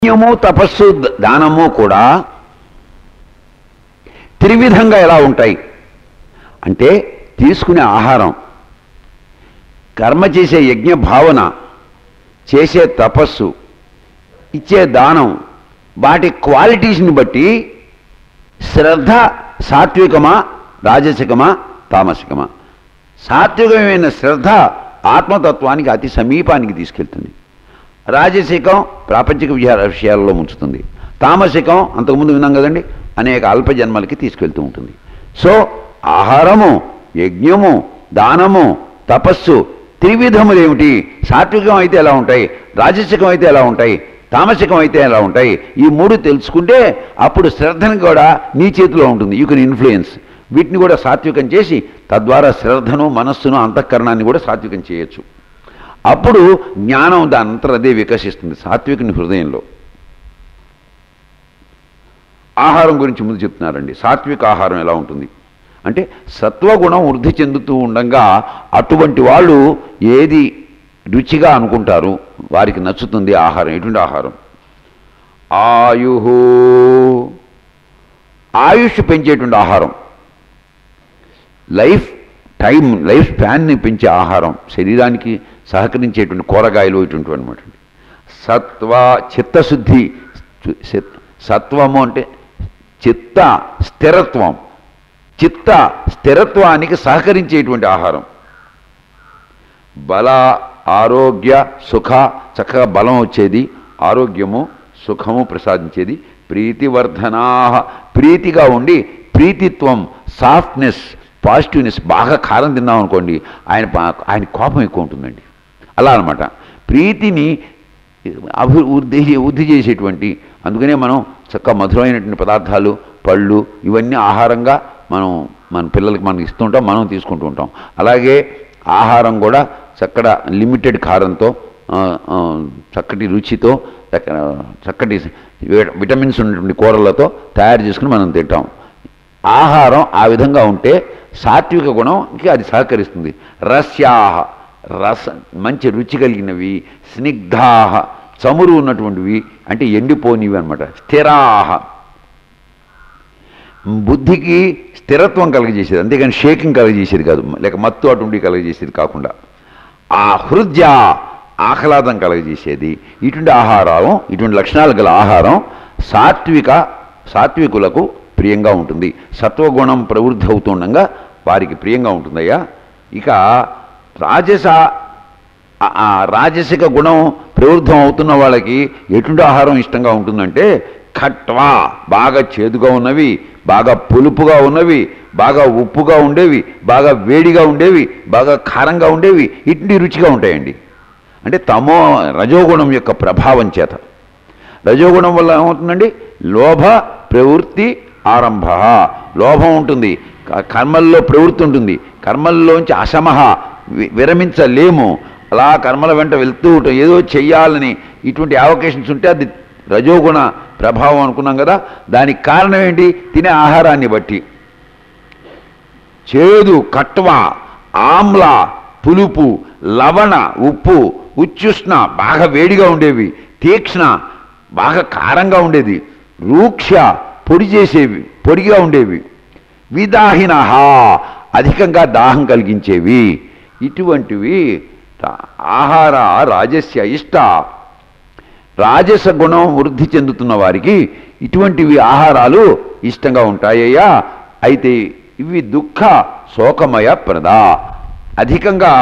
యజ్ఞము తపస్సు ద- దానము కూడా త్రివిధంగా ఎలా ఉంటాయి అంటే తీసుకునే ఆహారం కర్మ చేసే యజ్ఞ భావన చేసే తపస్సు ఇచ్చే దానం వాటి క్వాలిటీస్ని బట్టి శ్రద్ధ సాత్వికమా రాజసికమా తామసికమా సాత్వికమైన శ్రద్ధ ఆత్మతత్వానికి అతి సమీపానికి తీసుకెళ్తుంది రాజసికం ప్రాపంచిక విహార విషయాల్లో ఉంచుతుంది తామసికం అంతకుముందు విన్నాం కదండి అనేక అల్ప జన్మలకి తీసుకెళ్తూ ఉంటుంది సో ఆహారము యజ్ఞము దానము తపస్సు త్రివిధములు ఏమిటి సాత్వికం అయితే ఎలా ఉంటాయి రాజసికం అయితే ఎలా ఉంటాయి తామసికం అయితే ఎలా ఉంటాయి ఈ మూడు తెలుసుకుంటే అప్పుడు శ్రద్ధను కూడా నీ చేతిలో ఉంటుంది యూ కెన్ ఇన్ఫ్లుయెన్స్ వీటిని కూడా సాత్వికం చేసి తద్వారా శ్రద్ధను మనస్సును అంతఃకరణాన్ని కూడా సాత్వికం చేయొచ్చు అప్పుడు జ్ఞానం దానంతరం అదే వికసిస్తుంది సాత్వికుని హృదయంలో ఆహారం గురించి ముందు చెప్తున్నారండి సాత్విక ఆహారం ఎలా ఉంటుంది అంటే సత్వగుణం వృద్ధి చెందుతూ ఉండగా అటువంటి వాళ్ళు ఏది రుచిగా అనుకుంటారు వారికి నచ్చుతుంది ఆహారం ఎటువంటి ఆహారం ఆయు ఆయుష్ పెంచేటువంటి ఆహారం లైఫ్ టైం లైఫ్ స్పాన్ని పెంచే ఆహారం శరీరానికి సహకరించేటువంటి కూరగాయలు ఇటువంటి అనమాట సత్వ చిత్తశుద్ధి చిత్- సత్వము అంటే చిత్త స్థిరత్వం చిత్త స్థిరత్వానికి సహకరించేటువంటి ఆహారం బల ఆరోగ్య సుఖ చక్కగా బలం వచ్చేది ఆరోగ్యము సుఖము ప్రసాదించేది ప్రీతివర్ధనా ప్రీతిగా ఉండి ప్రీతిత్వం సాఫ్ట్నెస్ పాజిటివ్నెస్ బాగా కారం తిన్నాం అనుకోండి ఆయన పా- ఆయన కోపం ఎక్కువ ఉంటుందండి అలా అనమాట ప్రీతిని అభివృద్ధి వృద్ధి చేసేటువంటి అందుకనే మనం చక్కగా మధురమైనటువంటి పదార్థాలు పళ్ళు ఇవన్నీ ఆహారంగా మనం మన పిల్లలకి మనం ఇస్తుంటాం మనం తీసుకుంటూ ఉంటాం అలాగే ఆహారం కూడా చక్కడ లిమిటెడ్ కారంతో ఆ, ఆ, చక్కటి రుచితో చక్క- చక్కటి వి- విటమిన్స్ ఉన్నటువంటి కూరలతో తయారు చేసుకుని మనం తింటాం ఆహారం ఆ విధంగా ఉంటే సాత్విక గుణంకి అది సహకరిస్తుంది రస్యాహ రస మంచి రుచి కలిగినవి స్నిగ్ధాహ చమురు ఉన్నటువంటివి అంటే ఎండిపోనివి అనమాట స్థిరాహ బుద్ధికి స్థిరత్వం కలగజేసేది అంతేగాని షేకింగ్ కలగజేసేది కాదు లేక మత్తు అటువంటి కలగజేసేది కాకుండా ఆ హృదయ ఆహ్లాదం కలగజేసేది ఇటువంటి ఆహారం ఇటువంటి లక్షణాలు గల ఆహారం సాత్విక సాత్వికులకు ప్రియంగా ఉంటుంది సత్వగుణం ప్రవృద్ధి అవుతుండగా వారికి ప్రియంగా ఉంటుందయ్యా ఇక రాజస ఆ- ఆ రాజసిక గుణం ప్రవృద్ధం అవుతున్న వాళ్ళకి ఎటువంటి ఆహారం ఇష్టంగా ఉంటుందంటే ఖట్వా బాగా చేదుగా ఉన్నవి బాగా పులుపుగా ఉన్నవి బాగా ఉప్పుగా ఉండేవి బాగా వేడిగా ఉండేవి బాగా కారంగా ఉండేవి ఇటువంటి రుచిగా ఉంటాయండి అంటే తమో రజోగుణం యొక్క ప్రభావం చేత రజోగుణం వల్ల ఏమవుతుందండి లోభ ప్రవృత్తి ఆరంభ లోభం ఉంటుంది క- కర్మల్లో ప్రవృత్తి ఉంటుంది కర్మల్లోంచి అసమహ వి- విరమించలేము అలా కర్మల వెంట వెళ్తూ ఉంటాం ఏదో చెయ్యాలని ఇటువంటి అవకేషన్స్ ఉంటే అది రజోగుణ ప్రభావం అనుకున్నాం కదా దానికి కారణం ఏంటి తినే ఆహారాన్ని బట్టి చేదు కట్వ ఆమ్ల పులుపు లవణ ఉప్పు ఉచ్చుష్ణ బాగా వేడిగా ఉండేవి తీక్ష్ణ బాగా కారంగా ఉండేది రూక్ష పొడి చేసేవి పొడిగా ఉండేవి విదాహిన అధికంగా దాహం కలిగించేవి ఇటువంటివి రా- ఆహార రాజస్య ఇష్ట రాజస గుణం వృద్ధి చెందుతున్న వారికి ఇటువంటివి ఆహారాలు ఇష్టంగా ఉంటాయ్యా అయితే ఇవి దుఃఖ శోకమయ ప్రద అధికంగా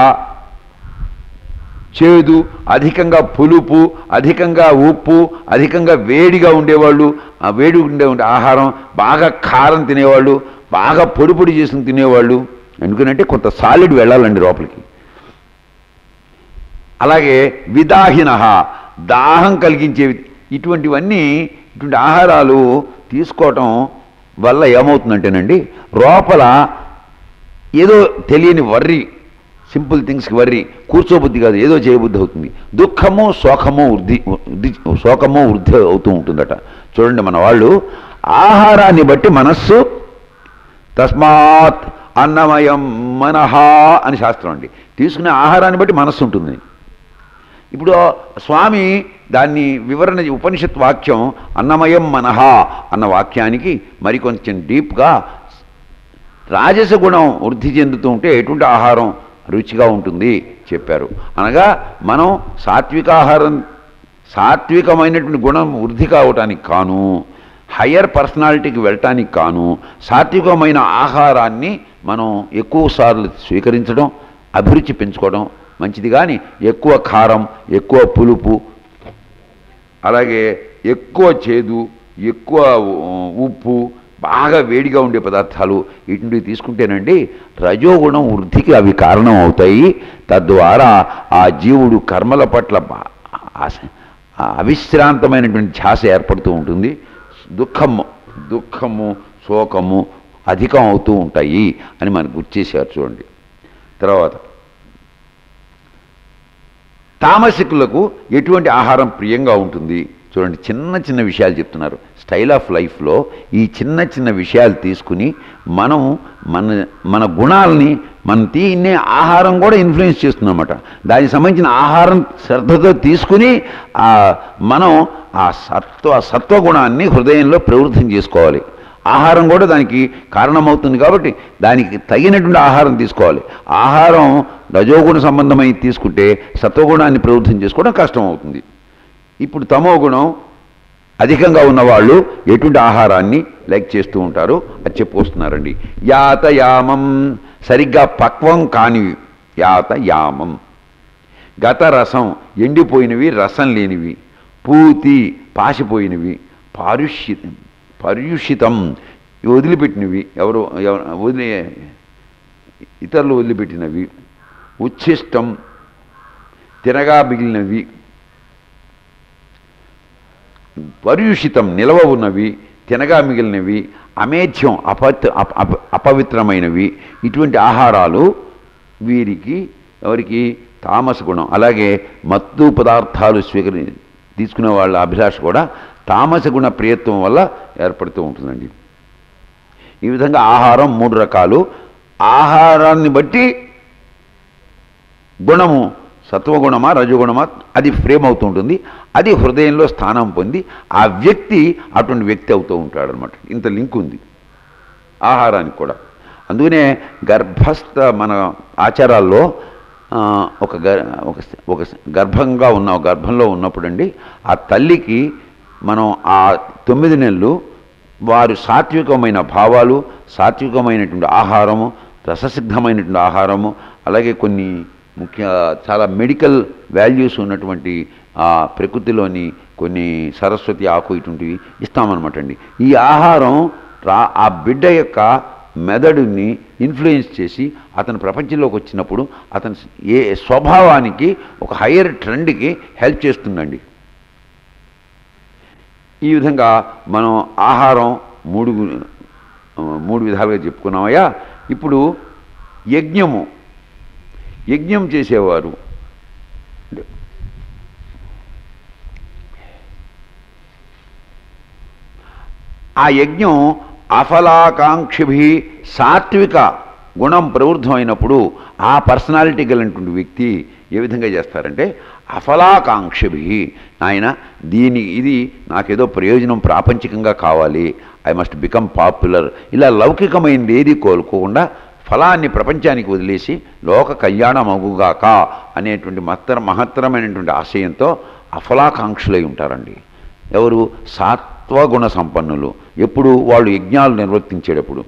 చేదు అధికంగా పులుపు అధికంగా ఉప్పు అధికంగా వేడిగా ఉండేవాళ్ళు ఆ వేడి ఉండే ఉండే ఆహారం బాగా కారం తినేవాళ్ళు బాగా పొడి పొడి చేసుకుని తినేవాళ్ళు ఎందుకనంటే కొంత సాలిడ్ వెళ్ళాలండి లోపలికి అలాగే విదాహిన దాహం కలిగించేవి ఇటువంటివన్నీ ఇటువంటి ఆహారాలు తీసుకోవటం వల్ల ఏమవుతుందంటేనండి లోపల ఏదో తెలియని వర్రి సింపుల్ థింగ్స్కి వర్రి కూర్చోబుద్ధి కాదు ఏదో చేయబుద్ధి అవుతుంది దుఃఖము శోకము వృద్ధి వృద్ధి శోకము వృద్ధి అవుతూ ఉంటుందట చూడండి మన వాళ్ళు ఆహారాన్ని బట్టి మనస్సు తస్మాత్ అన్నమయం మనహ అని శాస్త్రం అండి తీసుకునే ఆహారాన్ని బట్టి మనస్సు ఉంటుంది ఇప్పుడు స్వామి దాన్ని వివరణ ఉపనిషత్ వాక్యం అన్నమయం మనహ అన్న వాక్యానికి మరికొంచెం డీప్గా రాజస గుణం వృద్ధి చెందుతూ ఉంటే ఎటువంటి ఆహారం రుచిగా ఉంటుంది చెప్పారు అనగా మనం సాత్వికాహారం సాత్వికమైనటువంటి గుణం వృద్ధి కావటానికి కాను హయ్యర్ పర్సనాలిటీకి వెళ్ళటానికి కాను సాత్వికమైన ఆహారాన్ని మనం ఎక్కువ సార్లు స్వీకరించడం అభిరుచి పెంచుకోవడం మంచిది కానీ ఎక్కువ కారం ఎక్కువ పులుపు అలాగే ఎక్కువ చేదు ఎక్కువ ఉ- ఉప్పు బాగా వేడిగా ఉండే పదార్థాలు ఇటువంటివి తీసుకుంటేనండి రజోగుణం వృద్ధికి అవి కారణం అవుతాయి తద్వారా ఆ జీవుడు కర్మల పట్ల బా- ఆస- ఆ అవిశ్రాంతమైనటువంటి ధ్యాస ఏర్పడుతూ ఉంటుంది దుఃఖము దుఃఖము శోకము అధికం అవుతూ ఉంటాయి అని మనకు గుర్తు చేశారు చూడండి తర్వాత తామసికులకు ఎటువంటి ఆహారం ప్రియంగా ఉంటుంది చూడండి చిన్న చిన్న విషయాలు చెప్తున్నారు స్టైల్ ఆఫ్ లైఫ్లో ఈ చిన్న చిన్న విషయాలు తీసుకుని మనం మన మన గుణాలని మన తినే ఆహారం కూడా ఇన్ఫ్లుయెన్స్ చేస్తుందన్నమాట దానికి సంబంధించిన ఆహారం శ్రద్ధతో తీసుకుని ఆ మనం ఆ సత్వ సత్వగుణాన్ని హృదయంలో ప్రవృద్ధం చేసుకోవాలి ఆహారం కూడా దానికి కారణమవుతుంది కాబట్టి దానికి తగినటువంటి ఆహారం తీసుకోవాలి ఆహారం రజోగుణ సంబంధమై తీసుకుంటే సత్వగుణాన్ని ప్రవృద్ధం చేసుకోవడం కష్టం అవుతుంది ఇప్పుడు తమో గుణం అధికంగా ఉన్నవాళ్ళు ఎటువంటి ఆహారాన్ని లైక్ చేస్తూ ఉంటారు అది చెప్పుకొస్తున్నారండి యాతయామం సరిగ్గా పక్వం కానివి యాతయామం గత రసం ఎండిపోయినవి రసం లేనివి పూతి పాసిపోయినవి పారుష్య పర్యుషితం ఇవి వదిలిపెట్టినవి ఎవరు ఎవరు వదిలి ఇతరులు వదిలిపెట్టినవి ఉచ్ఛిష్టం తినగా మిగిలినవి పర్యుషితం నిలవ ఉన్నవి తినగా మిగిలినవి అమేధ్యం అపత్ అప- అప- అపవిత్రమైనవి ఇటువంటి ఆహారాలు వీరికి ఎవరికి తామస గుణం అలాగే మత్తు పదార్థాలు స్వీకరి తీసుకునే వాళ్ళ అభిలాష కూడా తామస గుణ ప్రియత్వం వల్ల ఏర్పడుతూ ఉంటుందండి ఈ విధంగా ఆహారం మూడు రకాలు ఆహారాన్ని బట్టి గుణము సత్వగుణమా రజోగుణమా అది ఫ్రేమ్ అవుతూ ఉంటుంది అది హృదయంలో స్థానం పొంది ఆ వ్యక్తి అటువంటి వ్యక్తి అవుతూ ఉంటాడు అనమాట ఇంత లింక్ ఉంది ఆహారానికి కూడా అందుకనే గర్భస్థ మన ఆచారాల్లో ఆ, ఒక గర్ ఒక ఒక గర్భంగా ఉన్న గర్భంలో ఉన్నప్పుడండి ఆ తల్లికి మనం ఆ తొమ్మిది నెలలు వారు సాత్వికమైన భావాలు సాత్వికమైనటువంటి ఆహారము రససిద్ధమైనటువంటి ఆహారము అలాగే కొన్ని ముఖ్య చాలా మెడికల్ వాల్యూస్ ఉన్నటువంటి ఆ ప్రకృతిలోని కొన్ని సరస్వతి ఆకు ఇటువంటివి ఇస్తామన్నమాట అండి ఈ ఆహారం రా ఆ బిడ్డ యొక్క మెదడుని ఇన్ఫ్లుయెన్స్ చేసి అతను ప్రపంచంలోకి వచ్చినప్పుడు అతని ఏ స్వభావానికి ఒక హయ్యర్ ట్రెండ్కి హెల్ప్ చేస్తుందండి ఈ విధంగా మనం ఆహారం మూడు గు- ఆ, మూడు విధాలుగా చెప్పుకున్నామయ్యా ఇప్పుడు యజ్ఞము యజ్ఞం చేసేవారు ఆ యజ్ఞం అఫలాకాంక్షిభి సాత్విక గుణం ప్రవృద్ధమైనప్పుడు ఆ పర్సనాలిటీ కలిగినటువంటి వ్యక్తి ఏ విధంగా చేస్తారంటే అఫలాకాంక్షిభి ఆయన దీని ఇది నాకేదో ప్రయోజనం ప్రాపంచికంగా కావాలి ఐ మస్ట్ బికమ్ పాపులర్ ఇలా లౌకికమైనది ఏది కోలుకోకుండా ఫలాన్ని ప్రపంచానికి వదిలేసి లోక కళ్యాణమగుగాక అనేటువంటి మత్తర మహత్తరమైనటువంటి ఆశయంతో అఫలాకాంక్షులై ఉంటారండి ఎవరు సాత్వగుణ సంపన్నులు ఎప్పుడు వాళ్ళు యజ్ఞాలు నిర్వర్తించేటప్పుడు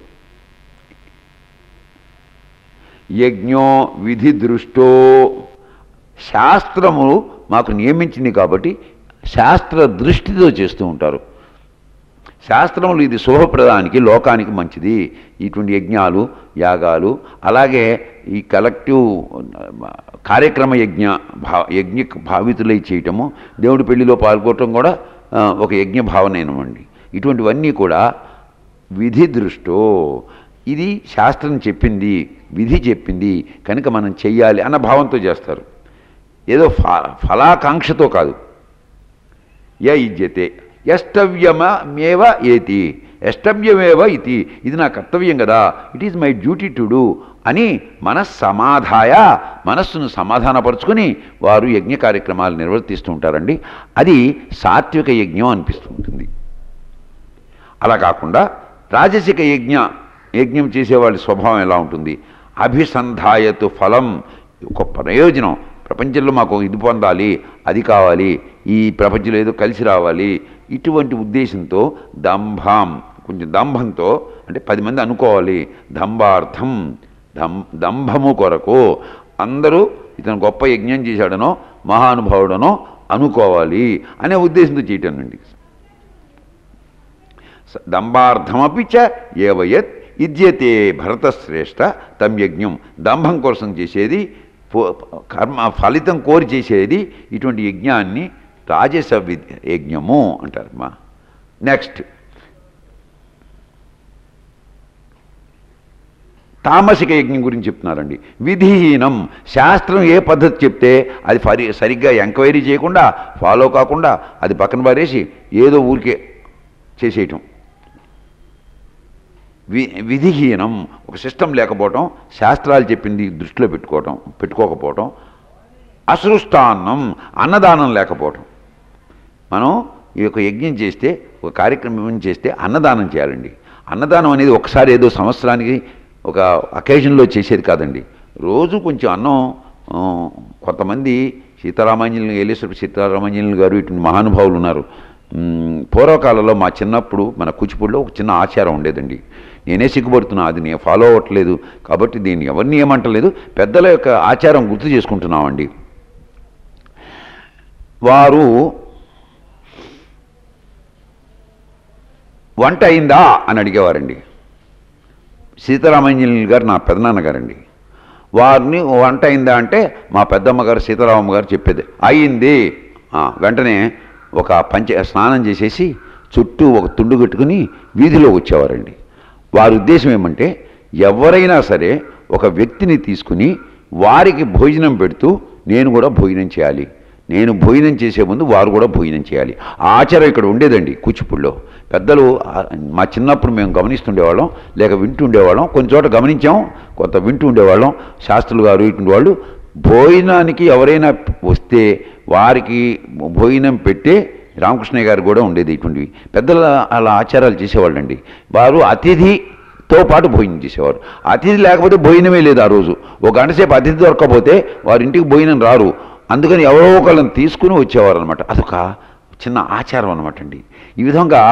యజ్ఞో విధి దృష్టో శాస్త్రము మాకు నియమించింది కాబట్టి శాస్త్ర దృష్టితో చేస్తూ ఉంటారు శాస్త్రములు ఇది శుభప్రదానికి లోకానికి మంచిది ఇటువంటి యజ్ఞాలు యాగాలు అలాగే ఈ కలెక్టివ్ కార్యక్రమ యజ్ఞ భా యజ్ఞ భావితులై చేయటము దేవుడి పెళ్లిలో పాల్గొనటం కూడా ఆ, ఒక యజ్ఞ భావనేనమండి ఇటువంటివన్నీ కూడా విధి దృష్టో ఇది శాస్త్రం చెప్పింది విధి చెప్పింది కనుక మనం చెయ్యాలి అన్న భావంతో చేస్తారు ఏదో ఫ ఫలాకాంక్షతో కాదు య ఇజ్యతే ఎష్టవ్యమేవ ఏతి ఎష్టవ్యమేవ ఇది ఇది నా కర్తవ్యం కదా it is my duty to do అని మనస్సమాధాయ మనస్సును సమాధానపరుచుకొని వారు యజ్ఞ కార్యక్రమాలు నిర్వర్తిస్తూ ఉంటారండి అది సాత్విక యజ్ఞం అనిపిస్తూ ఉంటుంది అలా కాకుండా రాజసిక యజ్ఞ యజ్ఞం చేసేవాళ్ళ స్వభావం ఎలా ఉంటుంది అభిసంధాయతు ఫలం ఒక ప్రయోజనం ప్రపంచంలో మాకు ఇది పొందాలి అది కావాలి ఈ ప్రపంచంలో ఏదో కలిసి రావాలి ఇటువంటి ఉద్దేశంతో దంభం కొంచెం దంభంతో అంటే పది మంది అనుకోవాలి దంభార్థం దం దంభము కొరకు అందరూ ఇతను గొప్ప యజ్ఞం చేశాడనో మహానుభావుడనో అనుకోవాలి అనే ఉద్దేశంతో చేయటం అండి స- దంభార్థమపి చ ఏవయత్ ఇద్యతే భరతశ్రేష్ఠ తం యజ్ఞం దంభం కోసం చేసేది పో- కర్మ ఫలితం కోరి చేసేది ఇటువంటి యజ్ఞాన్ని రాజస విద్య యజ్ఞము అంటారమ్మా నెక్స్ట్ తామసిక యజ్ఞం గురించి చెప్తున్నారండి విధిహీనం శాస్త్రం ఏ పద్ధతి చెప్తే అది ఫరి సరిగ్గా ఎంక్వైరీ చేయకుండా ఫాలో కాకుండా అది పక్కన పారేసి ఏదో ఊరికే చేసేయటం వి విధిహీనం ఒక సిస్టమ్ లేకపోవటం శాస్త్రాలు చెప్పింది దృష్టిలో పెట్టుకోవటం పెట్టుకోకపోవటం అసృష్టాన్నం అన్నదానం లేకపోవటం మనం ఈ యొక్క యజ్ఞం చేస్తే ఒక కార్యక్రమం చేస్తే అన్నదానం చేయాలండి అన్నదానం అనేది ఒకసారి ఏదో సంవత్సరానికి ఒక అకేషన్లో చేసేది కాదండి రోజు కొంచెం అన్నం ఆ, కొంతమంది సీతారామాంజలి ఏలేశ్వర సీతారామాంజలి గారు ఇటువంటి మహానుభావులు ఉన్నారు మ్, పూర్వకాలంలో మా చిన్నప్పుడు మన కూచిపూడిలో ఒక చిన్న ఆచారం ఉండేదండి నేనే సిగ్గుపడుతున్నా అది నేను ఫాలో అవ్వట్లేదు కాబట్టి దీన్ని ఎవరిని ఏమంటలేదు పెద్దల యొక్క ఆచారం గుర్తు చేసుకుంటున్నామండి వారు వంట అయిందా అని అడిగేవారండి సీతారామంజలి గారు నా పెదనాన్న గారండి వారిని వంట అయిందా అంటే మా పెద్దమ్మ గారు సీతారామమ్మ గారు చెప్పేది అయింది ఆ, వెంటనే ఒక పంచ స్నానం చేసేసి చుట్టూ ఒక తుండు కట్టుకుని వీధిలో వచ్చేవారండి వారి ఉద్దేశం ఏమంటే ఎవరైనా సరే ఒక వ్యక్తిని తీసుకుని వారికి భోజనం పెడుతూ నేను కూడా భోజనం చేయాలి నేను భోజనం చేసే ముందు వారు కూడా భోజనం చేయాలి ఆ ఆచారం ఇక్కడ ఉండేదండి కూచిపూడిలో పెద్దలు ఆ, మా చిన్నప్పుడు మేము గమనిస్తుండేవాళ్ళం లేక వింటుండేవాళ్ళం కొన్ని చోట గమనించాం కొంత వింటూ ఉండేవాళ్ళం శాస్త్రులు గారు ఇటువంటి వాళ్ళు భోజనానికి ఎవరైనా వస్తే వారికి భోజనం పెట్టే రామకృష్ణయ్య గారు కూడా ఉండేది ఇటువంటివి పెద్దలు అలా ఆచారాలు చేసేవాళ్ళండి వారు అతిథితో పాటు భోజనం చేసేవారు అతిథి లేకపోతే భోజనమే లేదు ఆ రోజు ఒక గంట సేపు అతిథి దొరకకపోతే వారి ఇంటికి భోజనం రారు అందుకని ఎవరో ఒకళ్ళని తీసుకుని వచ్చేవారు అనమాట అదొక చిన్న ఆచారం అనమాట అండి ఈ విధంగా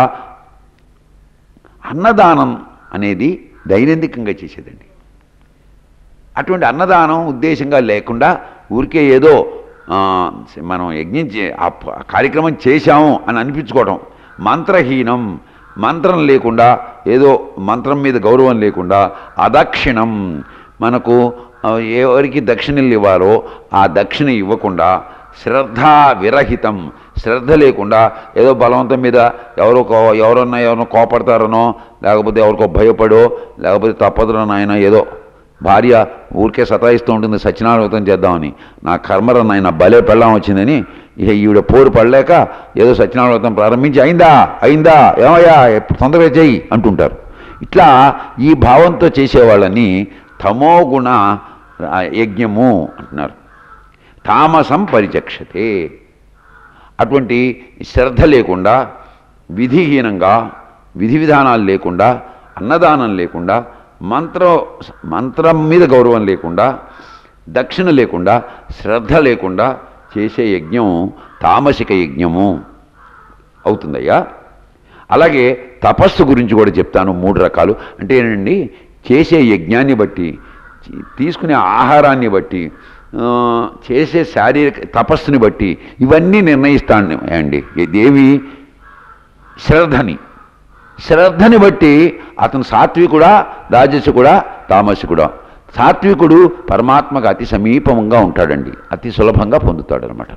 అన్నదానం అనేది దైనందికంగా చేసేదండి అటువంటి అన్నదానం ఉద్దేశంగా లేకుండా ఊరికే ఏదో ఆ, మనం యజ్ఞం చే ఆ ప- కార్యక్రమం చేశాము అని అనిపించుకోవడం మంత్రహీనం మంత్రం లేకుండా ఏదో మంత్రం మీద గౌరవం లేకుండా అదక్షిణం మనకు ఆ, ఎవరికి దక్షిణలు ఇవ్వాలో ఆ దక్షిణ ఇవ్వకుండా శ్రద్ధా విరహితం శ్రద్ధ లేకుండా ఏదో బలవంతం మీద ఎవరో కో- ఎవరన్నా ఎవరో కోపడతారనో లేకపోతే ఎవరికో భయపడో లేకపోతే తప్పదురో నాయన ఏదో భార్య ఊరికే సతాయిస్తూ ఉంటుంది సత్యనారాయణ చేద్దామని నా కర్మర నాయన భలే పెళ్ళాం వచ్చిందని ఇక ఈవిడ పోరు పడలేక ఏదో సత్యనారాయణ ప్రారంభించి అయిందా అయిందా ఏమయ్యా ఎప్పుడు తొందరగా చెయ్యి అంటుంటారు ఇట్లా ఈ భావంతో చేసేవాళ్ళని తమోగుణ ఆ, యజ్ఞము అంటున్నారు తామసం పరిచక్షతే అటువంటి శ్రద్ధ లేకుండా విధిహీనంగా విధి విధానాలు లేకుండా అన్నదానం లేకుండా మంత్ర మంత్రం మీద గౌరవం లేకుండా దక్షిణ లేకుండా శ్రద్ధ లేకుండా చేసే యజ్ఞం తామసిక యజ్ఞము అవుతుందయ్యా అలాగే తపస్సు గురించి కూడా చెప్తాను మూడు రకాలు అంటే ఏంటండి చేసే యజ్ఞాన్ని బట్టి తీసుకునే ఆహారాన్ని బట్టి ఆ, చేసే శారీరక తపస్సుని బట్టి ఇవన్నీ నిర్ణయిస్తాను అండి దేవి శ్రద్ధని శ్రద్ధని బట్టి అతను సాత్వికుడా రాజసికుడా తామసికుడా సాత్వికుడు పరమాత్మకు అతి సమీపంగా ఉంటాడండి అతి సులభంగా పొందుతాడు అనమాట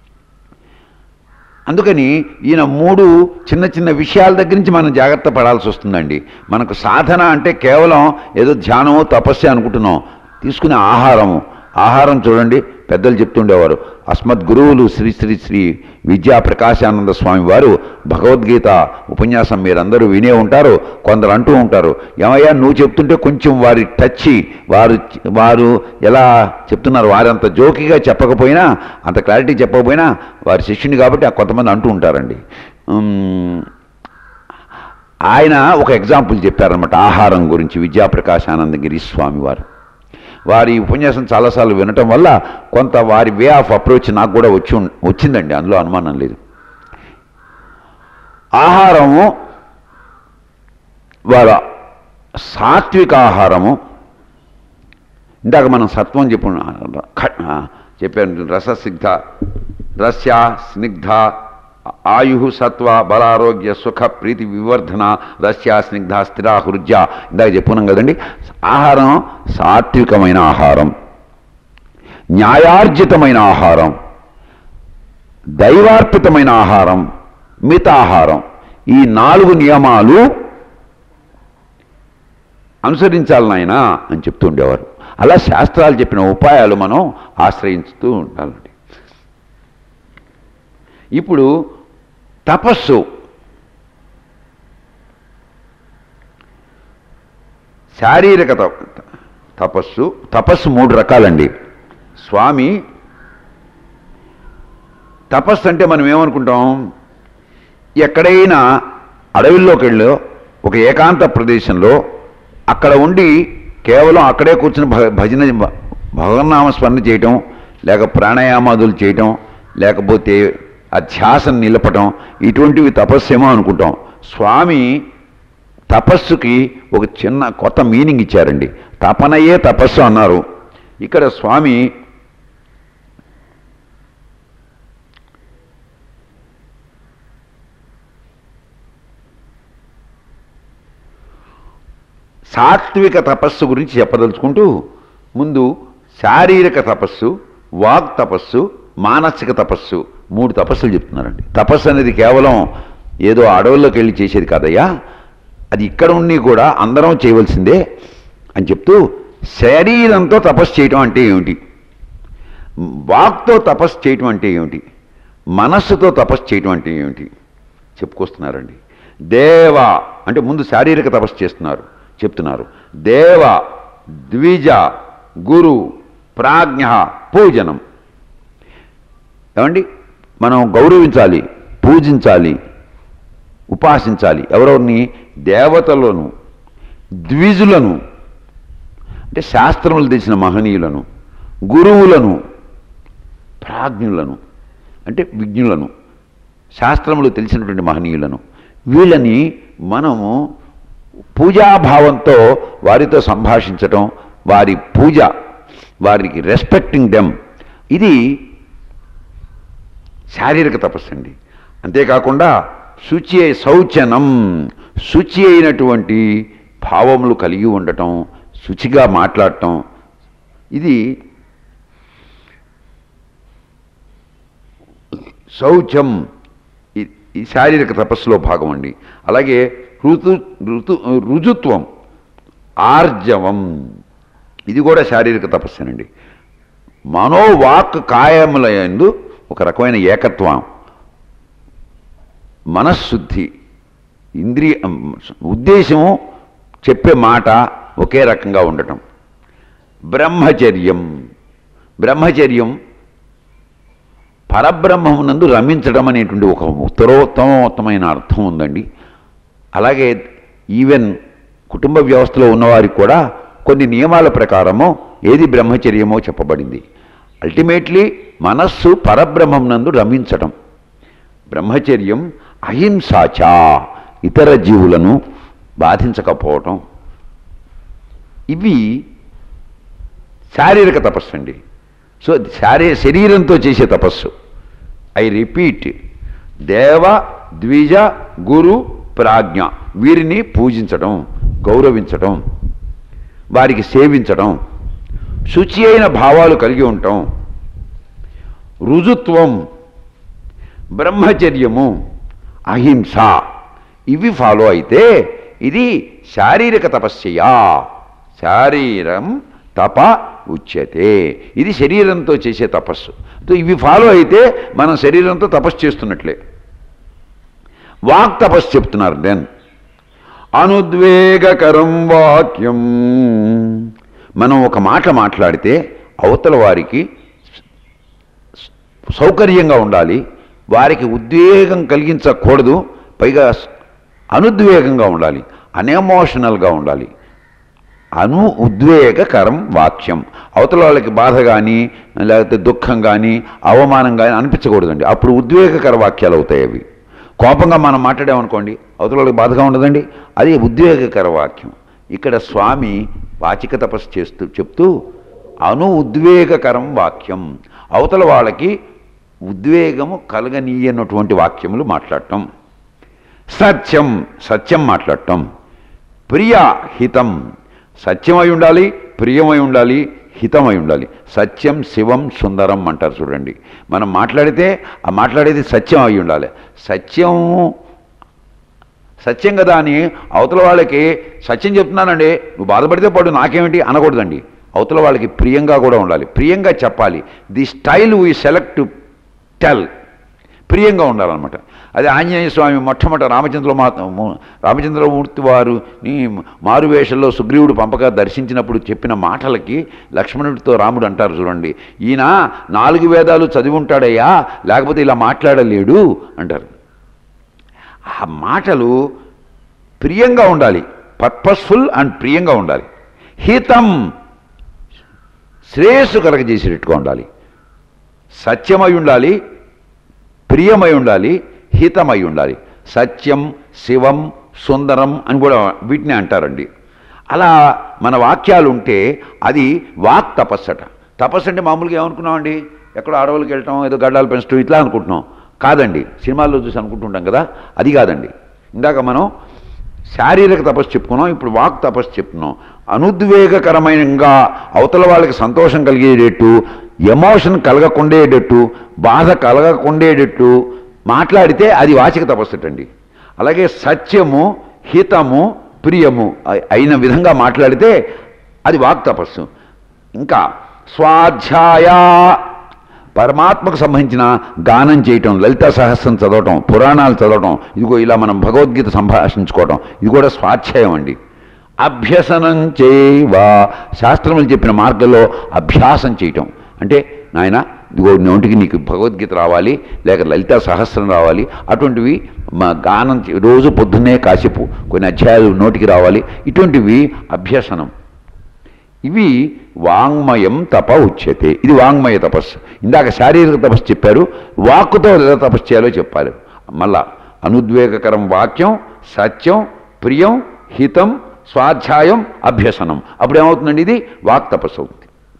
అందుకని ఈయన మూడు చిన్న చిన్న విషయాల దగ్గర నుంచి మనం జాగ్రత్త పడాల్సి వస్తుందండి మనకు సాధన అంటే కేవలం ఏదో ధ్యానమో తపస్సు అనుకుంటున్నాం తీసుకునే ఆహారము ఆహారం చూడండి పెద్దలు చెప్తుండేవారు అస్మద్ గురువులు శ్రీ శ్రీ శ్రీ విద్యా ప్రకాశానంద స్వామి వారు భగవద్గీత ఉపన్యాసం మీరందరూ వినే ఉంటారు కొందరు అంటూ ఉంటారు ఏమయ్యా నువ్వు చెప్తుంటే కొంచెం వారి టచ్ వారు వారు ఎలా చెప్తున్నారు వారంత జోకిగా చెప్పకపోయినా అంత క్లారిటీ చెప్పకపోయినా వారి శిష్యుని కాబట్టి ఆ కొంతమంది అంటూ ఉంటారండి ఉమ్, ఆయన ఒక ఎగ్జాంపుల్ చెప్పారనమాట ఆహారం గురించి విద్యాప్రకాశానందగిరి స్వామి వారు వారి ఉపన్యాసం చాలాసార్లు వినటం వల్ల కొంత వారి వే ఆఫ్ అప్రోచ్ నాకు కూడా వచ్చి ఉన్- వచ్చిందండి అందులో అనుమానం లేదు ఆహారము వారు సాత్విక ఆహారము ఇందాక మనం సత్వం చెప్పు చెప్పాను రససిగ్ధ రస్య స్నిగ్ధ ఆయు సత్వ బలారోగ్య సుఖ ప్రీతి వివర్ధన రస్య స్నిగ్ధ స్థిర హృజ్య ఇందాక చెప్పుకున్నాం కదండి ఆహారం సాత్వికమైన ఆహారం న్యాయార్జితమైన ఆహారం దైవార్పితమైన ఆహారం మితాహారం ఈ నాలుగు నియమాలు అనుసరించాలి నాయనా అని చెప్తూ ఉండేవారు అలా శాస్త్రాలు చెప్పిన ఉపాయాలు మనం ఆశ్రయిస్తూ ఉండాలండి ఇప్పుడు తపస్సు శారీరక తప- తపస్సు తపస్సు మూడు రకాలండి స్వామి తపస్సు అంటే మనం ఏమనుకుంటాం ఎక్కడైనా అడవిలోకి వెళ్ళో ఒక ఏకాంత ప్రదేశంలో అక్కడ ఉండి కేవలం అక్కడే కూర్చుని భ- భజన భగవన్నామ స్మరణ చేయటం లేక ప్రాణాయామాదులు చేయటం లేకపోతే అధ్యాసం నిలపటం ఇటువంటివి తపస్సేమో అనుకుంటాం స్వామి తపస్సుకి ఒక చిన్న కొత్త మీనింగ్ ఇచ్చారండి తపనయే తపస్సు అన్నారు ఇక్కడ స్వామి సాత్విక తపస్సు గురించి చెప్పదలుచుకుంటూ ముందు శారీరక తపస్సు వాక్ తపస్సు మానసిక తపస్సు మూడు తపస్సులు చెప్తున్నారండి తపస్సు అనేది కేవలం ఏదో అడవుల్లోకి వెళ్ళి చేసేది కాదయ్యా అది ఇక్కడ ఉండి కూడా అందరం చేయవలసిందే అని చెప్తూ శరీరంతో తపస్సు చేయటం అంటే ఏమిటి వాక్తో తపస్సు చేయటం అంటే ఏమిటి మనస్సుతో తపస్సు చేయటం అంటే ఏమిటి చెప్పుకొస్తున్నారండి దేవ అంటే ముందు శారీరక తపస్సు చేస్తున్నారు చెప్తున్నారు దేవ ద్విజ గురు ప్రాజ్ఞ పూజనం ఏమండి మనం గౌరవించాలి పూజించాలి ఉపాసించాలి ఎవరెవరిని దేవతలను ద్విజులను అంటే శాస్త్రములు తెలిసిన మహనీయులను గురువులను ప్రాజ్ఞులను అంటే విజ్ఞులను శాస్త్రములు తెలిసినటువంటి మహనీయులను వీళ్ళని మనము పూజాభావంతో వారితో సంభాషించటం వారి పూజ వారికి రెస్పెక్టింగ్ దెమ్ ఇది శారీరక తపస్సు అండి అంతేకాకుండా శుచి అయి- శౌచనం శుచి అయినటువంటి భావములు కలిగి ఉండటం శుచిగా మాట్లాడటం ఇది శౌచం ఈ- ఈ శారీరక తపస్సులో భాగం అండి అలాగే ఋతు ఋతు రుజుత్వం ఆర్జవం ఇది కూడా శారీరక తపస్సేనండి మనోవాక్ కాయముల యందు ఒక రకమైన ఏకత్వం మనశ్శుద్ధి ఇంద్రియ ఉద్దేశము చెప్పే మాట ఒకే రకంగా ఉండటం బ్రహ్మచర్యం బ్రహ్మచర్యం పరబ్రహ్మమునందు రమించడం అనేటువంటి ఒక ఉత్తరోత్తమోత్తమైన అర్థం ఉందండి అలాగే ఈవెన్ కుటుంబ వ్యవస్థలో ఉన్నవారికి కూడా కొన్ని నియమాల ప్రకారము ఏది బ్రహ్మచర్యమో చెప్పబడింది అల్టిమేట్లీ మనస్సు పరబ్రహ్మమునందు రమించటం బ్రహ్మచర్యం అహింసాచా ఇతర జీవులను బాధించకపోవటం ఇవి శారీరక తపస్సు అండి సో శారీ శరీరంతో చేసే తపస్సు ఐ రిపీట్ దేవ ద్విజ గురు ప్రాజ్ఞ వీరిని పూజించడం గౌరవించడం వారికి సేవించడం శుచి అయిన భావాలు కలిగి ఉండటం రుజుత్వం బ్రహ్మచర్యము అహింస ఇవి ఫాలో అయితే ఇది శారీరక తపస్యయా శారీరం తప ఉచ్యతే ఇది శరీరంతో చేసే తపస్సు సో ఇవి ఫాలో అయితే మనం శరీరంతో తపస్సు చేస్తున్నట్లే వాక్ తపస్సు చెప్తున్నారు దెన్ అనుద్వేగకరం వాక్యం మనం ఒక మాట మాట్లాడితే అవతల వారికి సౌకర్యంగా ఉండాలి వారికి ఉద్వేగం కలిగించకూడదు పైగా అనుద్వేగంగా ఉండాలి అనెమోషనల్గా ఉండాలి అను ఉద్వేగకరం వాక్యం అవతల వాళ్ళకి బాధ కానీ లేకపోతే దుఃఖం కానీ అవమానం కానీ అనిపించకూడదండి అప్పుడు ఉద్వేగకర వాక్యాలు అవుతాయి అవి కోపంగా మనం మాట్లాడామనుకోండి అవతల వాళ్ళకి బాధగా ఉండదండి అది ఉద్వేగకర వాక్యం ఇక్కడ స్వామి వాచిక తపస్సు చేస్తూ చెప్తూ అను ఉద్వేగకరం వాక్యం అవతల వాళ్ళకి ఉద్వేగము కలగనీయనటువంటి వాక్యములు మాట్లాడటం సత్యం సత్యం మాట్లాడటం ప్రియ హితం సత్యమై ఉండాలి ప్రియమై ఉండాలి హితమై ఉండాలి సత్యం శివం సుందరం అంటారు చూడండి మనం మాట్లాడితే ఆ మాట్లాడేది సత్యం అయి ఉండాలి సత్యం సత్యం కదా అని అవతల వాళ్ళకి సత్యం చెప్తున్నానండి నువ్వు బాధపడితే పడు నాకేమిటి అనకూడదండి అవతల వాళ్ళకి ప్రియంగా కూడా ఉండాలి ప్రియంగా చెప్పాలి the style we select to tell ప్రియంగా ఉండాలన్నమాట అది ఆంజనేయ స్వామి మొట్టమొదట రామచంద్ర మా రామచంద్రమూర్తి వారు నీ మారువేషంలో సుగ్రీవుడు పంపగా దర్శించినప్పుడు చెప్పిన మాటలకి లక్ష్మణుడితో రాముడు అంటారు చూడండి ఈయన నాలుగు వేదాలు చదివి ఉంటాడయ్యా లేకపోతే ఇలా మాట్లాడలేడు అంటారు ఆ మాటలు ప్రియంగా ఉండాలి పర్పస్ఫుల్ అండ్ ప్రియంగా ఉండాలి హితం శ్రేయస్సు కలగజేసేటట్టుగా ఉండాలి సత్యమై ఉండాలి ప్రియమై ఉండాలి హితమై ఉండాలి సత్యం శివం సుందరం అని కూడా వీటిని అంటారండి అలా మన వాక్యాలు ఉంటే అది వాక్ తపస్సట తపస్సు అంటే మామూలుగా ఏమనుకున్నామండి ఎక్కడో అడవులకు వెళ్ళటం ఏదో గడ్డాలు పెంచడం ఇట్లా అనుకుంటున్నాం కాదండి సినిమాల్లో చూసి అనుకుంటుంటాం కదా అది కాదండి ఇందాక మనం శారీరక తపస్సు చెప్పుకున్నాం ఇప్పుడు వాక్ తపస్సు చెప్తున్నాం అనుద్వేగకరమైనగా అవతల వాళ్ళకి సంతోషం కలిగేటట్టు ఎమోషన్ కలగకుండేటట్టు బాధ కలగకుండేటట్టు మాట్లాడితే అది వాచిక తపస్సుటండి అలాగే సత్యము హితము ప్రియము అయి- అయిన విధంగా మాట్లాడితే అది వాక్ తపస్సు ఇంకా స్వాధ్యాయ పరమాత్మకు సంబంధించిన గానం చేయటం లలిత సహస్రం చదవటం పురాణాలు చదవటం ఇదిగో ఇలా మనం భగవద్గీత సంభాషించుకోవటం ఇది కూడా స్వాధ్యాయం అండి అభ్యసనం చేయవా శాస్త్రములు చెప్పిన మార్గంలో అభ్యాసం చేయటం అంటే నాయన ఇదిగో నోటికి నీకు భగవద్గీత రావాలి లేక లలిత సహస్రం రావాలి అటువంటివి మా గానం చే- రోజు పొద్దున్నే కాసేపు కొన్ని అధ్యాయాలు నోటికి రావాలి ఇటువంటివి అభ్యసనం ఇవి వాంగ్మయం తప ఉచ్యతే ఇది వాంగ్మయ తపస్సు ఇందాక శారీరక తపస్సు చెప్పారు వాక్కుతో ఎలా తపస్సు చేయాలో చెప్పాలి మళ్ళా అనుద్వేగకరం వాక్యం సత్యం ప్రియం హితం స్వాధ్యాయం అభ్యసనం అప్పుడు ఏమవుతుందండి ఇది వాక్ తపస్సు అవుతుంది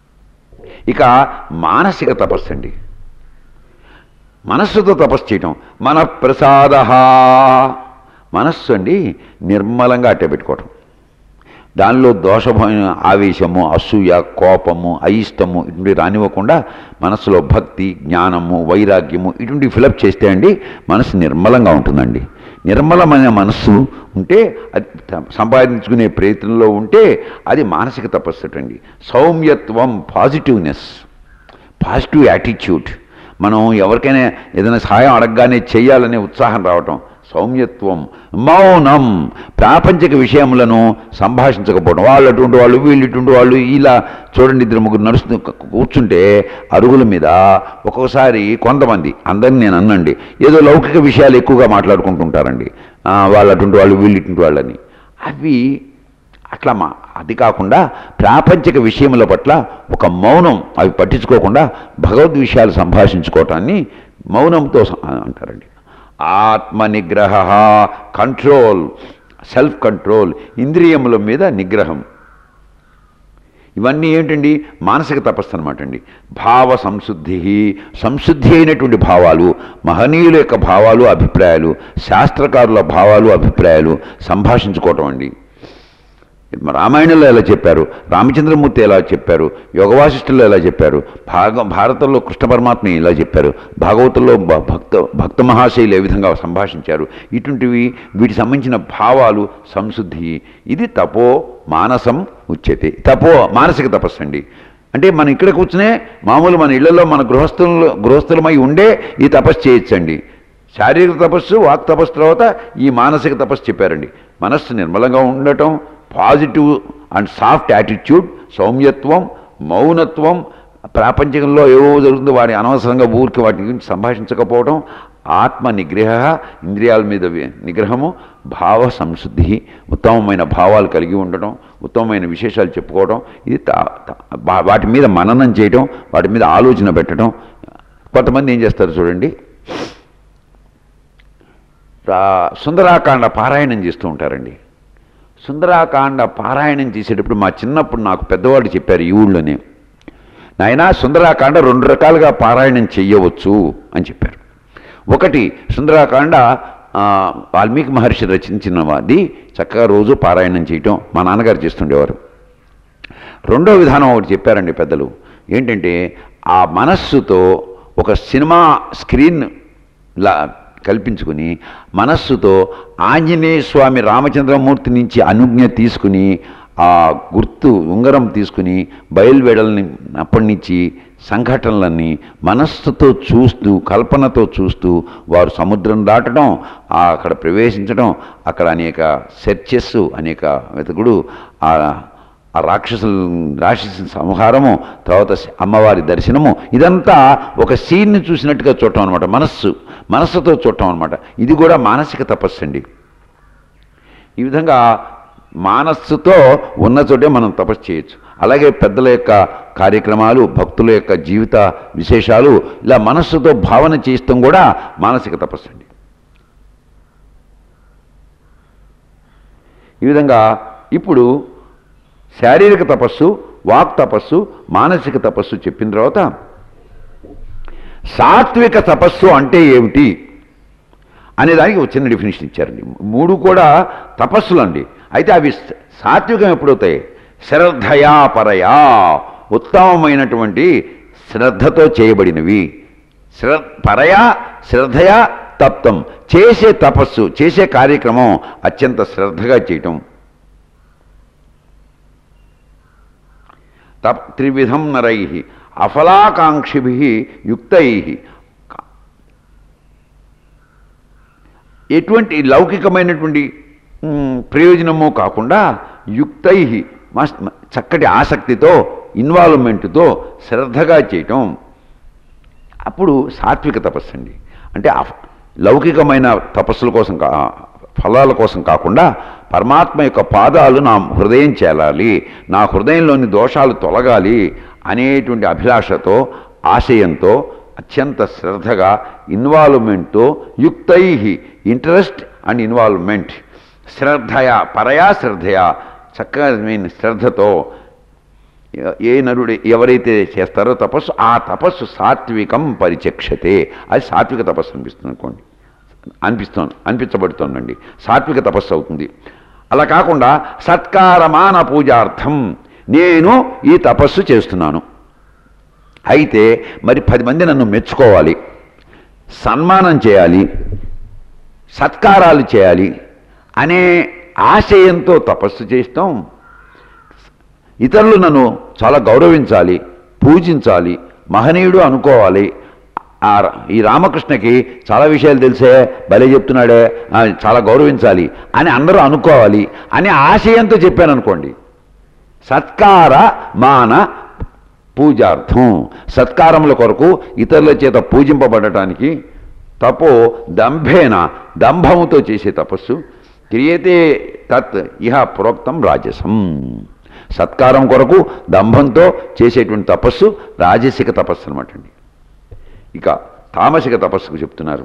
ఇక మానసిక తపస్సు అండి మనస్సుతో తపస్సు చేయటం మన ప్రసాద మనస్సు అండి నిర్మలంగా అట్టే పెట్టుకోవటం దానిలో దోషమైన ఆవేశము అసూయ కోపము అయిష్టము ఇటువంటి రానివ్వకుండా మనసులో భక్తి జ్ఞానము వైరాగ్యము ఇటువంటి ఫిలప్ చేస్తే అండి మనసు నిర్మలంగా ఉంటుందండి నిర్మలమైన మనస్సు ఉంటే అది త- సంపాదించుకునే ప్రయత్నంలో ఉంటే అది మానసిక తపస్సు అండి సౌమ్యత్వం పాజిటివ్నెస్ పాజిటివ్ యాటిట్యూడ్ మనం ఎవరికైనా ఏదైనా సహాయం అడగగానే చేయాలనే ఉత్సాహం రావటం సౌమ్యత్వం మౌనం ప్రాపంచిక విషయములను సంభాషించకపోవడం వాళ్ళు అటువంటి వాళ్ళు వీళ్ళు ఇటువంటి వాళ్ళు ఇలా చూడండి ఇద్దరు ముగ్గురు నడుస్తూ క- కూర్చుంటే అరుగుల మీద ఒక్కొక్కసారి కొంతమంది అందరిని నేను అన్నండి ఏదో లౌకిక విషయాలు ఎక్కువగా మాట్లాడుకుంటుంటారండి ఆ, వాళ్ళు అటువంటి వాళ్ళు వీళ్ళు ఇటువంటి వాళ్ళని అవి అట్లా మా అది కాకుండా ప్రాపంచిక విషయముల పట్ల ఒక మౌనం అవి పట్టించుకోకుండా భగవద్ విషయాలు సంభాషించుకోవటాన్ని మౌనంతో స- అంటారండి ఆత్మ నిగ్రహ కంట్రోల్ సెల్ఫ్ కంట్రోల్ ఇంద్రియముల మీద నిగ్రహం ఇవన్నీ ఏంటండి మానసిక తపస్సు అనమాట అండి భావ సంశుద్ధి సంశుద్ధి అయినటువంటి భావాలు మహనీయుల యొక్క భావాలు అభిప్రాయాలు శాస్త్రకారుల భావాలు అభిప్రాయాలు సంభాషించుకోవటం అండి రామాయణంలో ఎలా చెప్పారు రామచంద్రమూర్తి ఎలా చెప్పారు యోగవాసిష్ఠుల్లో ఎలా చెప్పారు భాగ భారతంలో కృష్ణ పరమాత్మ ఇలా చెప్పారు భాగవతంలో భ- భక్త భక్త మహాశైలు ఏ విధంగా సంభాషించారు ఇటువంటివి వీటికి సంబంధించిన భావాలు సంశుద్ధి ఇది తపో మానసం ఉచ్యతే తపో మానసిక తపస్సు అండి అంటే మనం ఇక్కడ కూర్చునే మామూలు మన ఇళ్లలో మన గృహస్థులు గృహస్థులమై ఉండే ఈ తపస్సు చేయొచ్చండి శారీరక తపస్సు వాక్ తపస్సు తర్వాత ఈ మానసిక తపస్సు చెప్పారండి మనస్సు నిర్మలంగా ఉండటం పాజిటివ్ అండ్ సాఫ్ట్ యాటిట్యూడ్ సౌమ్యత్వం మౌనత్వం ప్రాపంచికంలో ఏవో జరుగుతుందో వాడి అనవసరంగా ఊరికి వాటి గురించి సంభాషించకపోవడం ఆత్మ నిగ్రహ ఇంద్రియాల మీద వి- నిగ్రహము భావ సంశుద్ధి ఉత్తమమైన భావాలు కలిగి ఉండటం ఉత్తమమైన విశేషాలు చెప్పుకోవడం ఇది తా- తా- వా- వాటి మీద మననం చేయటం వాటి మీద ఆలోచన పెట్టడం కొంతమంది ఏం చేస్తారు చూడండి రా- సుందరాకాండ పారాయణం చేస్తూ ఉంటారండి సుందరాకాండ పారాయణం చేసేటప్పుడు మా చిన్నప్పుడు నాకు పెద్దవాళ్ళు చెప్పారు ఈ ఊళ్ళోనే నాయనా సుందరాకాండ రెండు రకాలుగా పారాయణం చెయ్యవచ్చు అని చెప్పారు ఒకటి సుందరాకాండ ఆ, వాల్మీకి మహర్షి రచించినది చక్కగా రోజు పారాయణం చేయటం మా నాన్నగారు చేస్తుండేవారు రెండో విధానం ఒకటి చెప్పారండి పెద్దలు ఏంటంటే ఆ మనస్సుతో ఒక సినిమా స్క్రీన్ లా కల్పించుకుని మనస్సుతో ఆంజనేయ స్వామి రామచంద్రమూర్తి నుంచి అనుజ్ఞ తీసుకుని ఆ గుర్తు ఉంగరం తీసుకుని బయలువెడల్ని అప్పటి నుంచి సంఘటనలన్నీ మనస్సుతో చూస్తూ కల్పనతో చూస్తూ వారు సముద్రం దాటడం ఆ అక్కడ ప్రవేశించడం అక్కడ అనేక సెర్చెస్ అనేక వెతుకుడు ఆ ఆ రాక్షసుల రాక్షసు సంహారము తర్వాత అమ్మవారి దర్శనము ఇదంతా ఒక సీన్ని చూసినట్టుగా చూడటం అనమాట మనస్సు మనస్సుతో చూడటం అనమాట ఇది కూడా మానసిక తపస్సు అండి ఈ విధంగా మానస్సుతో ఉన్న చోటే మనం తపస్సు చేయొచ్చు అలాగే పెద్దల యొక్క కార్యక్రమాలు భక్తుల యొక్క జీవిత విశేషాలు ఇలా మనస్సుతో భావన చేస్తాం కూడా మానసిక తపస్సు అండి ఈ విధంగా ఇప్పుడు శారీరక తపస్సు వాక్ తపస్సు మానసిక తపస్సు చెప్పిన తర్వాత సాత్విక తపస్సు అంటే ఏమిటి అనే దానికి ఒక చిన్న డెఫినేషన్ ఇచ్చారండి మూడు కూడా తపస్సులు అండి అయితే అవి సాత్వికం ఎప్పుడవుతాయి శ్రద్ధయా పరయా ఉత్తమమైనటువంటి శ్రద్ధతో చేయబడినవి శ్ర పరయా శ్రద్ధయా తప్తం చేసే తపస్సు చేసే కార్యక్రమం అత్యంత శ్రద్ధగా చేయటం తప్ త్రివిధం నరై అఫలాకాంక్షిభి యుక్తై ఎటువంటి లౌకికమైనటువంటి మ్, ప్రయోజనము కాకుండా యుక్తై మస్ చక్కటి ఆసక్తితో ఇన్వాల్వ్మెంట్తో శ్రద్ధగా చేయటం అప్పుడు సాత్విక తపస్సు అండి అంటే అఫ్- లౌకికమైన తపస్సుల కోసం కా ఫలాల కోసం కాకుండా పరమాత్మ యొక్క పాదాలు నా హృదయం చేరాలి నా హృదయంలోని దోషాలు తొలగాలి అనేటువంటి అభిలాషతో ఆశయంతో అత్యంత శ్రద్ధగా ఇన్వాల్వ్మెంట్తో యుక్తై ఇంట్రెస్ట్ అండ్ ఇన్వాల్వ్మెంట్ శ్రద్ధయా పరయా శ్రద్ధయా చక్కగా మీన్ శ్రద్ధతో ఏ నరుడు ఎవరైతే చేస్తారో తపస్సు ఆ తపస్సు సాత్వికం పరిచక్షతే అది సాత్విక తపస్సు అనిపిస్తుంది అనుకోండి అనిపిస్తుంది అనిపించబడుతోందండి సాత్విక తపస్సు అవుతుంది అలా కాకుండా సత్కారమాన పూజార్థం నేను ఈ తపస్సు చేస్తున్నాను అయితే మరి పది మంది నన్ను మెచ్చుకోవాలి సన్మానం చేయాలి సత్కారాలు చేయాలి అనే ఆశయంతో తపస్సు చేస్తాం ఇతరులు నన్ను చాలా గౌరవించాలి పూజించాలి మహనీయుడు అనుకోవాలి ఆ ర- ఈ రామకృష్ణకి చాలా విషయాలు తెలిసే భలే చెప్తున్నాడే ఆ, చాలా గౌరవించాలి అని అందరూ అనుకోవాలి అనే ఆశయంతో చెప్పాను అనుకోండి సత్కార మాన పూజార్థం సత్కారముల కొరకు ఇతరుల చేత పూజింపబడటానికి తపో దంభేన దంభముతో చేసే తపస్సు క్రియతే తత్ ఇహ ప్రోక్తం రాజసం సత్కారం కొరకు దంభంతో చేసేటువంటి తపస్సు రాజసిక తపస్సు అనమాట అండి ఇక తామసిక తపస్సుకు చెప్తున్నారు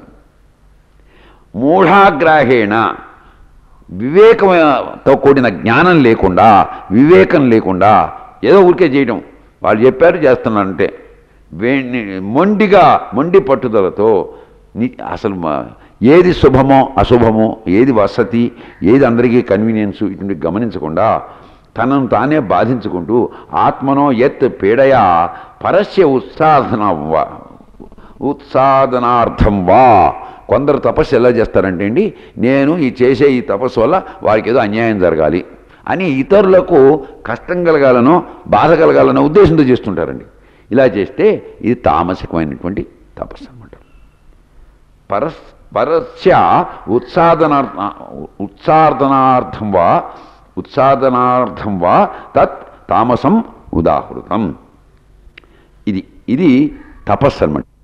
మూఢాగ్రాహేణ వివేకంతో కూడిన జ్ఞానం లేకుండా వివేకం లేకుండా ఏదో ఊరికే చేయడం వాళ్ళు చెప్పారు చేస్తున్నానంటే వేణి మొండిగా మొండి పట్టుదలతో ని అసలు మా- ఏది శుభమో అశుభమో ఏది వసతి ఏది అందరికీ కన్వీనియన్స్ ఇటువంటి గమనించకుండా తనను తానే బాధించుకుంటూ ఆత్మనో ఎత్ పీడయా పరస్య ఉత్సాధన వా- ఉత్సాదనార్థం వా కొందరు తపస్సు ఎలా చేస్తారంటే అండి నేను ఈ చేసే ఈ తపస్సు వల్ల వారికి ఏదో అన్యాయం జరగాలి అని ఇతరులకు కష్టం కలగాలనో బాధ కలగాలనో ఉద్దేశంతో చేస్తుంటారండి ఇలా చేస్తే ఇది తామసికమైనటువంటి తపస్సు అనమాట పరస్ పరస్య ఉత్సాదనార్థ ఉత్సాదనార్థం వా ఉత్సాదనార్థం వా తత్ తామసం ఉదాహృతం ఇది ఇది తపస్సు అనమాట